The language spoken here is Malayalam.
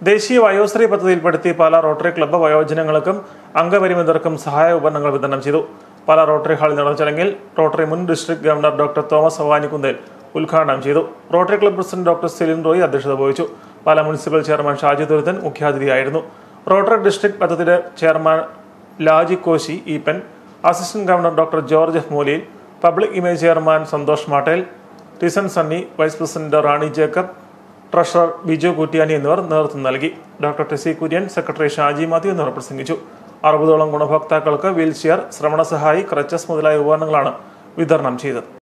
ദേശീയ വയോശ്രീ പദ്ധതിയിൽപ്പെടുത്തി പാലാ റോട്ടറി ക്ലബ്ബ് വയോജനങ്ങൾക്കും അംഗപരിമിതർക്കും സഹായ ഉപകരണങ്ങൾ വിതരണം ചെയ്തു പാലാ റോട്ടറി ഹാളിൽ നടന്ന ചടങ്ങിൽ റോട്ടറി മുൻ district governor doctor Thomas Avanikkunnel ഉദ്ഘാടനം ചെയ്തു Rotary club president doctor Celine Roy അധ്യക്ഷത വഹിച്ചു പാലാ മുനിസിപ്പൽ ചെയർമാൻ ഷാജി തുരുത്തൻ മുഖ്യാതിഥിയായിരുന്നു റോട്ടറി ഡിസ്ട്രിക്ട് പദ്ധതിയുടെ chairman Laji Koshy Eapen assistant governor doctor George F Mooliyil public image chairman Santhosh Mattel Tisson Sunny vice president Rani Jacob treasurer Biju Kuttiyani എന്നിവർ നേതൃത്വം നൽകി ഡോക്ടർ ടെസി കുര്യൻ സെക്രട്ടറി ഷാജി മാത്യു എന്നിവർ പ്രസംഗിച്ചു അറുപതോളം ഗുണഭോക്താക്കൾക്ക് വീൽചെയർ ശ്രവണ സഹായി ക്രച്ചസ് മുതലായ ഉപകരണങ്ങളാണ് വിതരണം ചെയ്തത്